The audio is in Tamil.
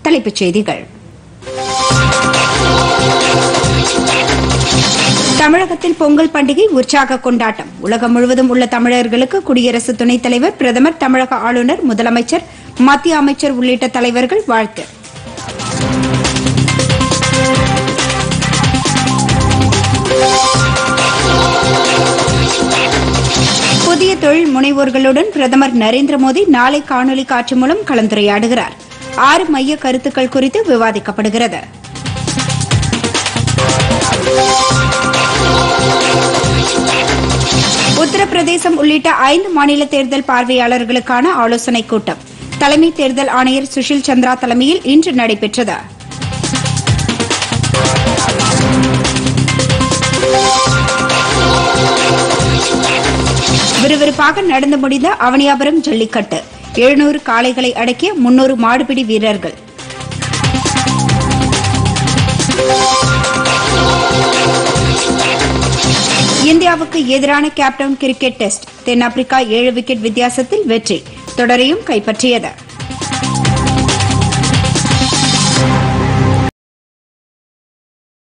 தலைப்புச் செய்திகள் தமிழகத்தில் பொங்கல் பண்டிகை உற்சாக கொண்டாட்டம் உலகம் முழுவதும் உள்ள தமிழர்களுக்கு குடியரசு துணைத் தலைவர் பிரதமர் தமிழக ஆளுநர் முதலமைச்சர் மத்திய அமைச்சர் உள்ளிட்ட தலைவர்கள் வாழ்த்து புதிய தொழில் முனைவோர்களுடன் பிரதமர் நரேந்திர மோடி நாளை காணொலி காட்சி மூலம் கலந்துரையாடுகிறார் ஆறு மைய கருத்துக்கள் குறித்து விவாதிக்கப்படுகிறது உத்தரப்பிரதேசம் உள்ளிட்ட ஐந்து மாநில தேர்தல் பார்வையாளர்களுக்கான ஆலோசனைக் கூட்டம் தலைமை தேர்தல் ஆணையர் சுஷில் சந்திரா தலைமையில் இன்று நடைபெற்றது விறுவிறுப்பாக நடந்து முடிந்த அவனியாபுரம் ஜல்லிக்கட்டு எழுநூறு காளைகளை அடக்கிய முன்னூறு மாடுபிடி வீரர்கள் இந்தியாவுக்கு எதிரான கேப்டவுன் கிரிக்கெட் டெஸ்ட் தென்னாப்பிரிக்கா ஏழு விக்கெட் வித்தியாசத்தில் வெற்றி தொடரையும் கைப்பற்றியது